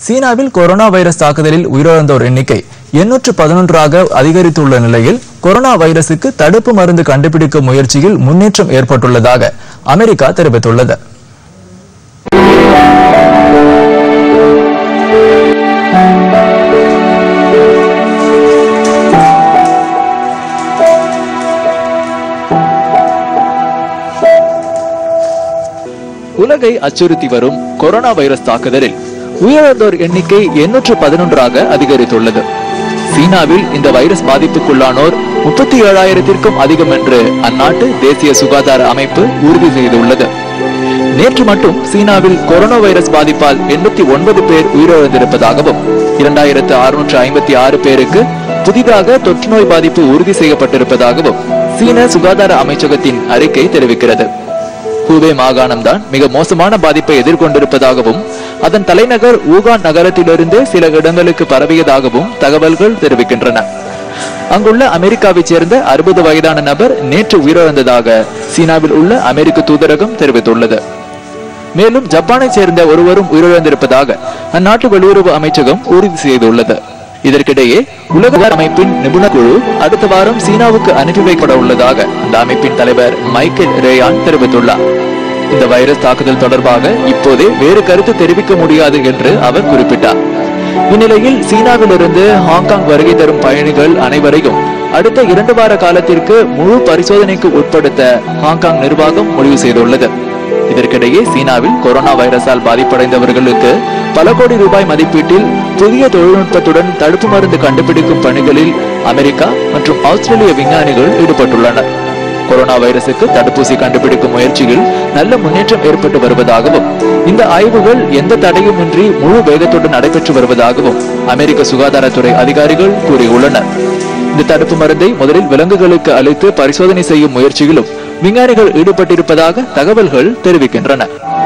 சீனாவில் corona virus தாக்குதலில் உயிரிழந்தோர் எண்ணிக்கை எண்ணூற்று பதினொன்றாக அதிகரித்துள்ள நிலையில் கொரோனா வைரசுக்கு தடுப்பு மருந்து கண்டுபிடிக்கும் முயற்சியில் முன்னேற்றம் ஏற்பட்டுள்ளதாக அமெரிக்கா தெரிவித்துள்ளது உலகை அச்சுறுத்தி வரும் கொரோனா வைரஸ் தாக்குதலில் உயிரிழந்தோர் எண்ணிக்கை எண்ணூற்று பதினொன்றாக அதிகரித்துள்ளது சீனாவில் இந்த வைரஸ் பாதிப்புக்குள்ளானோர் முப்பத்தி ஏழாயிரத்திற்கும் அதிகம் என்று அந்நாட்டு தேசிய சுகாதார அமைப்பு உறுதி செய்துள்ளது நேற்று மட்டும் சீனாவில் கொரோனா வைரஸ் பாதிப்பால் எண்பத்தி ஒன்பது பேர் உயிரிழந்திருப்பதாகவும் இரண்டாயிரத்து அறுநூற்று ஐம்பத்தி ஆறு பேருக்கு புதிதாக தொற்றுநோய் பாதிப்பு உறுதி செய்யப்பட்டிருப்பதாகவும் சீன சுகாதார அமைச்சகத்தின் அறிக்கை தெரிவிக்கிறது ஹூபே மாகாணம்தான் மிக மோசமான பாதிப்பை எதிர்கொண்டிருப்பதாகவும் அதன் தலைநகர் ஊகான் நகரத்திலிருந்து சில இடங்களுக்கு பரவியதாகவும் தகவல்கள் தெரிவிக்கின்றன அங்குள்ள அமெரிக்காவைச் சேர்ந்த அறுபது வயதான நபர் நேற்று உயிரிழந்ததாக சீனாவில் உள்ள அமெரிக்க தூதரகம் தெரிவித்துள்ளது மேலும் ஜப்பானைச் சேர்ந்த ஒருவரும் உயிரிழந்திருப்பதாக அந்நாட்டு வெளியுறவு அமைச்சகம் உறுதி செய்துள்ளது இதற்கிடையே உலக சுகாதார அமைப்பின் நிபுணர் குழு அடுத்த வாரம் சீனாவுக்கு அனுப்பி வைக்கப்பட உள்ளதாக அந்த அமைப்பின் தலைவர் மைக்கேல் ரேயான் தெரிவித்துள்ளார் இந்த வைரஸ் தாக்குதல் தொடர்பாக இப்போதே வேறு கருத்து தெரிவிக்க முடியாது என்று அவர் குறிப்பிட்டார் இந்நிலையில் சீனாவிலிருந்து ஹாங்காங் வருகை தரும் பயணிகள் அனைவரையும் அடுத்த இரண்டு வார காலத்திற்கு முழு பரிசோதனைக்கு உட்படுத்த ஹாங்காங் நிர்வாகம் முடிவு செய்துள்ளது இதற்கிடையே சீனாவில் கொரோனா வைரஸால் பாதிப்படைந்தவர்களுக்கு பல கோடி ரூபாய் மதிப்பீட்டில் புதிய தொழில்நுட்பத்துடன் தடுப்பு மருந்து கண்டுபிடிக்கும் பணிகளில் அமெரிக்கா மற்றும் ஆஸ்திரேலிய விஞ்ஞானிகள் ஈடுபட்டுள்ளனர் கொரோனா வைரசுக்கு தடுப்பூசி கண்டுபிடிக்கும் முயற்சியில் நல்ல முன்னேற்றம் ஏற்பட்டு வருவதாகவும் இந்த ஆய்வுகள் எந்த தடையுமின்றி முழு வேகத்துடன் நடைபெற்று வருவதாகவும் அமெரிக்க சுகாதாரத்துறை அதிகாரிகள் கூறியுள்ளனர் இந்த தடுப்பு மருந்தை முதலில் விலங்குகளுக்கு அளித்து பரிசோதனை செய்யும் முயற்சியிலும் விஞ்ஞானிகள் ஈடுபட்டிருப்பதாக தகவல்கள் தெரிவிக்கின்றன